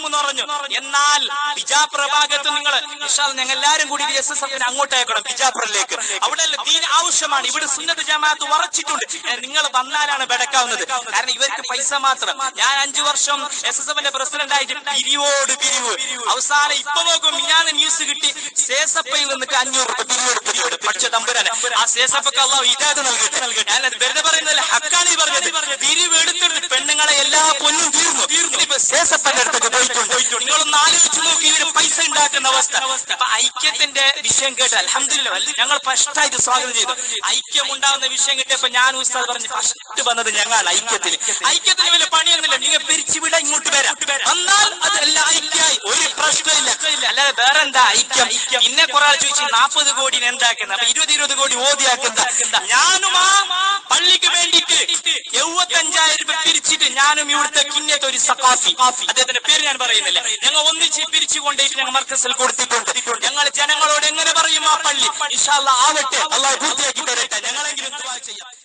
എന്ന് പറഞ്ഞു എന്നാൽ ബിജാപുര ഭാഗത്ത് നിങ്ങൾ ഞങ്ങൾ എല്ലാരും കൂടി എസ് എസ് എഫിന് അങ്ങോട്ട് അയക്കണം ബിജാപുരിലേക്ക് അവിടെ ദീൻ ആവശ്യമാണ് ഇവിടെ സുന്നത്ത് ജമാഅത്ത് ഉറച്ചിട്ടുണ്ട് നിങ്ങൾ വന്നാലാണ് ബെടക്കാവുന്നത് കാരണം ഇവർക്ക് പൈസ മാത്രം ഞാൻ അഞ്ചു വർഷം എസ് എസ് എഫിന്റെ പ്രസിഡന്റ് ആയിട്ട് പിരിവോട് പിരിവ് അവസാനം ഇപ്പൊ നോക്കും ഞാൻ ന്യൂസ് കിട്ടി സേസപ്പയിൽ നിന്നിട്ട് അഞ്ഞൂറ് രൂപ പിരിവെടുത്തിട്ടുണ്ട് പക്ഷെ തമ്പുരാന് ആ സേസപ്പക്ക് അള്ളാഹു ഇതാത് നൽകട്ടെ ഞാനത് വെറുതെ പറയുന്നതല്ല ഹക്കാണ് ഈ പറഞ്ഞത് പിരിവ് എടുത്തെടുത്ത് പെണ്ണുങ്ങളെ എല്ലാ പൊന്നും തീർന്നു തീർന്നു ഇപ്പൊ സേസപ്പന്റെ അടുത്തൊക്കെ പോയിട്ടുണ്ട് നിങ്ങളൊന്ന് ആലോചിച്ച് നോക്കി ഇവര് പൈസ ഉണ്ടാക്കുന്ന അവസ്ഥ അപ്പൊ ഐക്യത്തിന്റെ വിഷയം കേട്ട് അലഹമില്ല ഞങ്ങൾ ഫസ്റ്റായിട്ട് സ്വാഗതം ചെയ്തു ഐക്യം ഉണ്ടാവുന്ന വിഷയം കിട്ടിയപ്പോ ഞാൻ ഉസ്താദ് പറഞ്ഞു ഫസ്റ്റ് വന്നത് ഞങ്ങളാണ് ഐക്യത്തിന് ഐക്യത്തിന് വലിയ പണിയൊന്നുമില്ല നിങ്ങൾ പിരിച്ചുവിട ഇങ്ങോട്ട് വരാം വന്നാൽ അതെല്ലാം ഐക്യമായി ഒരു പ്രശ്നമില്ല അല്ലാതെ വേറെ എന്താ ഐക്യം പിന്നെ കുറെ ആൾ ചോദിച്ചു നാൽപ്പത് കോടിന് എന്താക്കുന്നത് അപ്പൊ ഇരുപത് ഇരുപത് കോടി ഓതിയാക്കുന്ന ഞാനും ആ പള്ളിക്ക് വേണ്ടിയിട്ട് എഴുപത്തഞ്ചായിരം രൂപ പിരിച്ചിട്ട് ഞാനും ഇവിടുത്തെ കിന്നത്തെ ഒരു സഖാഫി അദ്ദേഹത്തിന്റെ പേര് ഞാൻ പറയുന്നില്ല ഞങ്ങൾ ഒന്നിച്ച് പിരിച്ചു കൊണ്ടേറ്റ് ഞങ്ങൾ മർക്കസിൽ കൊടുത്തിട്ടുണ്ട് ഞങ്ങൾ ജനങ്ങളോട് എങ്ങനെ പറയും ആ പള്ളി ഇൻഷാല്ല ആവട്ടെ അള്ളാഹ് പൂർത്തിയാക്കി തരട്ടെ ഞങ്ങളെങ്കിലും ദുആ ചെയ്യാം